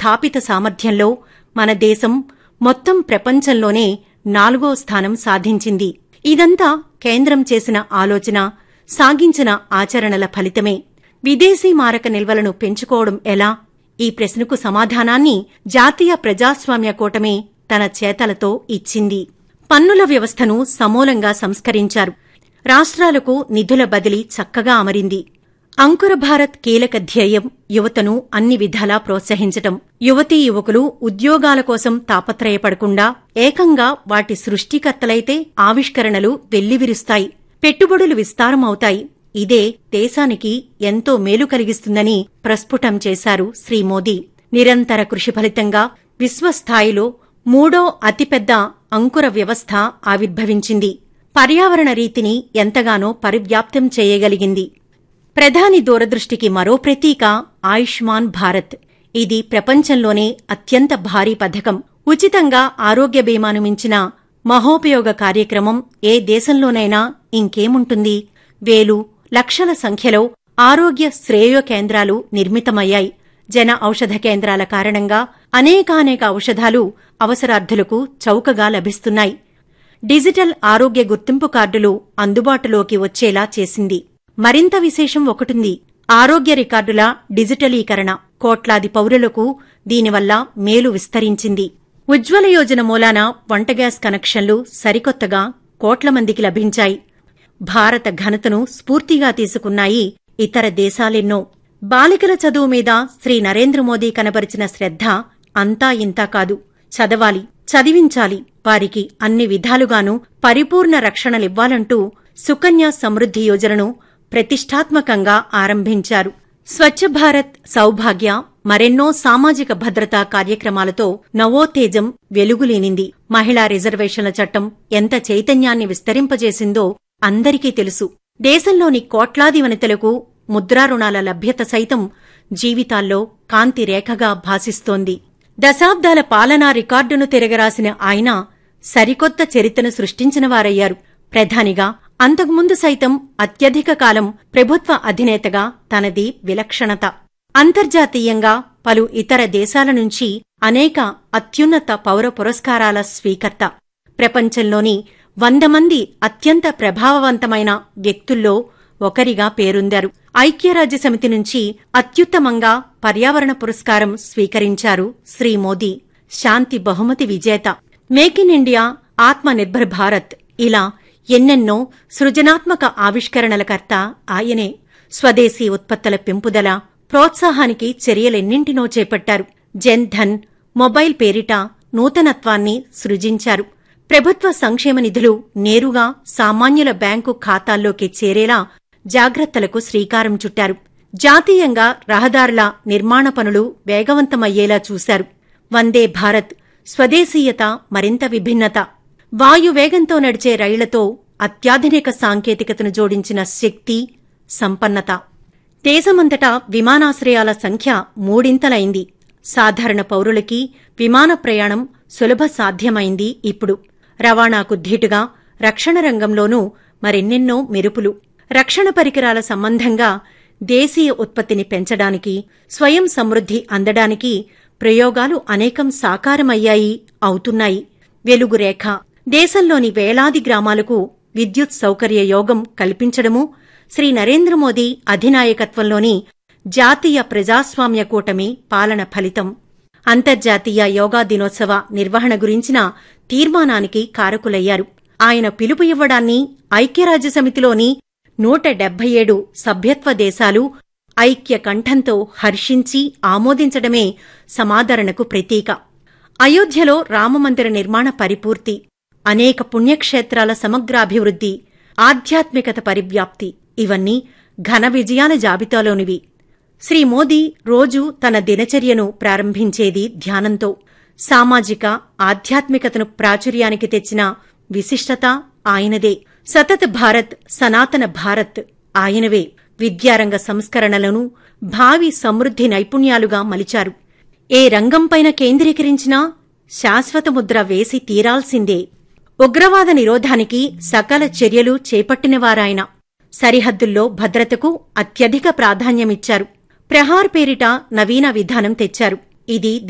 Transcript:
స్థాపిత సామర్థ్యంలో మన దేశం మొత్తం ప్రపంచంలోనే నాలుగో స్థానం సాధించింది ఇదంతా కేంద్రం చేసిన ఆలోచన సాగించిన ఆచరణల ఫలితమే విదేశీ మారక నిల్వలను పెంచుకోవడం ఎలా ఈ ప్రశ్నకు సమాధానాన్ని జాతీయ ప్రజాస్వామ్య కూటమి తన చేతలతో ఇచ్చింది పన్నుల వ్యవస్థను సమూలంగా సంస్కరించారు రాష్ట్రాలకు నిధుల బదిలీ చక్కగా అమరింది అంకుర భారత్ కీలక ధ్యేయం యువతను అన్ని విధాలా ప్రోత్సహించటం యువతీ యువకులు ఉద్యోగాల కోసం తాపత్రయపడకుండా ఏకంగా వాటి సృష్టికర్తలైతే ఆవిష్కరణలు వెల్లివిరుస్తాయి పెట్టుబడులు విస్తారమవుతాయి ఇదే దేశానికి ఎంతో మేలు కలిగిస్తుందని ప్రస్ఫుటం చేశారు శ్రీ మోదీ నిరంతర కృషి ఫలితంగా విశ్వస్థాయిలో మూడో అతిపెద్ద అంకుర వ్యవస్థ ఆవిర్భవించింది పర్యావరణ రీతిని ఎంతగానో పరివ్యాప్తం చేయగలిగింది ప్రధాని దూరదృష్టికి మరో ప్రతీక ఆయుష్మాన్ భారత్ ఇది ప్రపంచంలోనే అత్యంత భారీ పథకం ఉచితంగా ఆరోగ్య బీమాను మించిన మహోపయోగ కార్యక్రమం ఏ దేశంలోనైనా ఇంకేముంటుంది వేలు లక్షల సంఖ్యలో ఆరోగ్య శ్రేయో కేంద్రాలు నిర్మితమయ్యాయి జన ఔషధ కేంద్రాల కారణంగా అనేకానేక ఔషధాలు అవసరార్థులకు చౌకగా లభిస్తున్నాయి డిజిటల్ ఆరోగ్య గుర్తింపు కార్డులు అందుబాటులోకి వచ్చేలా చేసింది మరింత విశేషం ఒకటుంది ఆరోగ్య రికార్డుల డిజిటలీకరణ కోట్లాది పౌరులకు దీనివల్ల మేలు విస్తరించింది ఉజ్వల యోజన మూలాన వంట గ్యాస్ కనెక్షన్లు సరికొత్తగా కోట్ల మందికి లభించాయి భారత ఘనతను స్ఫూర్తిగా తీసుకున్నాయి ఇతర దేశాలెన్నో బాలికల చదువు మీద శ్రీ నరేంద్ర మోదీ కనబరిచిన శ్రద్ధ అంతా ఇంతా కాదు చదవాలి చదివించాలి వారికి అన్ని విధాలుగానూ పరిపూర్ణ రక్షణలివ్వాలంటూ సుకన్య సమృద్ధి యోజనను ప్రతిష్టాత్మకంగా ఆరంభించారు స్వచ్ఛ భారత్ సౌభాగ్య మరెన్నో సామాజిక భద్రతా కార్యక్రమాలతో నవోత్తేజం వెలుగులేనింది మహిళా రిజర్వేషన్ల చట్టం ఎంత చైతన్యాన్ని విస్తరింపజేసిందో అందరికీ తెలుసు దేశంలోని కోట్లాది వనితలకు ముద్రా రుణాల లభ్యత సైతం జీవితాల్లో కాంతి రేఖగా భాసిస్తోంది దశాబ్దాల పాలనా రికార్డును తిరగరాసిన ఆయన సరికొత్త చరిత్రను సృష్టించినవారయ్యారు ప్రధానిగా అంతకుముందు సైతం అత్యధిక కాలం ప్రభుత్వ అధినేతగా తనది విలక్షణత అంతర్జాతీయంగా పలు ఇతర దేశాల నుంచి అనేక అత్యున్నత పౌర పురస్కారాల స్వీకర్త ప్రపంచంలోని వంద మంది అత్యంత ప్రభావవంతమైన వ్యక్తుల్లో ఒకరిగా పేరొందారు ఐక్యరాజ్య సమితి నుంచి అత్యుత్తమంగా పర్యావరణ పురస్కారం స్వీకరించారు శ్రీ మోదీ శాంతి బహుమతి విజేత మేక్ ఇన్ ఇండియా ఆత్మ నిర్భర్ భారత్ ఇలా ఎన్నెన్నో సృజనాత్మక ఆవిష్కరణల కర్త ఆయనే స్వదేశీ ఉత్పత్తుల పెంపుదల ప్రోత్సాహానికి చర్యలెన్నింటినో చేపట్టారు జన్ ధన్ మొబైల్ పేరిట నూతనత్వాన్ని సృజించారు ప్రభుత్వ సంక్షేమ నిధులు నేరుగా సామాన్యుల బ్యాంకు ఖాతాల్లోకి చేరేలా జాగ్రత్తలకు శ్రీకారం చుట్టారు జాతీయంగా రహదారుల నిర్మాణ పనులు వేగవంతమయ్యేలా చూశారు వందే భారత్ స్వదేశీయత మరింత విభిన్నత వాయువేగంతో నడిచే రైళ్లతో అత్యాధునిక సాంకేతికతను జోడించిన శక్తి సంపన్నత దేశమంతటా విమానాశ్రయాల సంఖ్య మూడింతలైంది సాధారణ పౌరులకి విమాన ప్రయాణం సులభ సాధ్యమైంది ఇప్పుడు రవాణాకు ధీటుగా రక్షణ రంగంలోనూ మరెన్నెన్నో మెరుపులు రక్షణ పరికరాల సంబంధంగా దేశీయ ఉత్పత్తిని పెంచడానికి స్వయం సమృద్ధి అందడానికి ప్రయోగాలు అనేకం సాకారమయ్యాయి అవుతున్నాయి వెలుగురేఖ దేశంలోని వేలాది గ్రామాలకు విద్యుత్ సౌకర్య యోగం కల్పించడము శ్రీ నరేంద్ర మోదీ అధినాయకత్వంలోని జాతీయ ప్రజాస్వామ్య కూటమి పాలన ఫలితం అంతర్జాతీయ యోగా దినోత్సవ నిర్వహణ గురించిన తీర్మానానికి కారకులయ్యారు ఆయన పిలుపు ఇవ్వడాన్ని ఐక్యరాజ్య సమితిలోని నూట డెబ్బై ఏడు సభ్యత్వ దేశాలు ఐక్య కంఠంతో హర్షించి ఆమోదించడమే సమాదరణకు ప్రతీక అయోధ్యలో రామమందిర నిర్మాణ పరిపూర్తి అనేక పుణ్యక్షేత్రాల సమగ్రాభివృద్ధి ఆధ్యాత్మికత పరివ్యాప్తి ఇవన్నీ ఘన విజయాల జాబితాలోనివి శ్రీ మోదీ రోజు తన దినచర్యను ప్రారంభించేది ధ్యానంతో సామాజిక ఆధ్యాత్మికతను ప్రాచుర్యానికి తెచ్చిన విశిష్టత ఆయనదే సతత్ భారత్ సనాతన భారత్ ఆయనవే విద్యారంగ సంస్కరణలను భావి సమృద్ధి నైపుణ్యాలుగా మలిచారు ఏ రంగంపైన కేంద్రీకరించినా శాశ్వత ముద్ర వేసి తీరాల్సిందే ఉగ్రవాద నిరోధానికి సకల చర్యలు చేపట్టినవారాయన సరిహద్దుల్లో భద్రతకు అత్యధిక ప్రాధాన్యమిచ్చారు ప్రహార్ పేరిట నవీన విధానం తెచ్చారు ఇది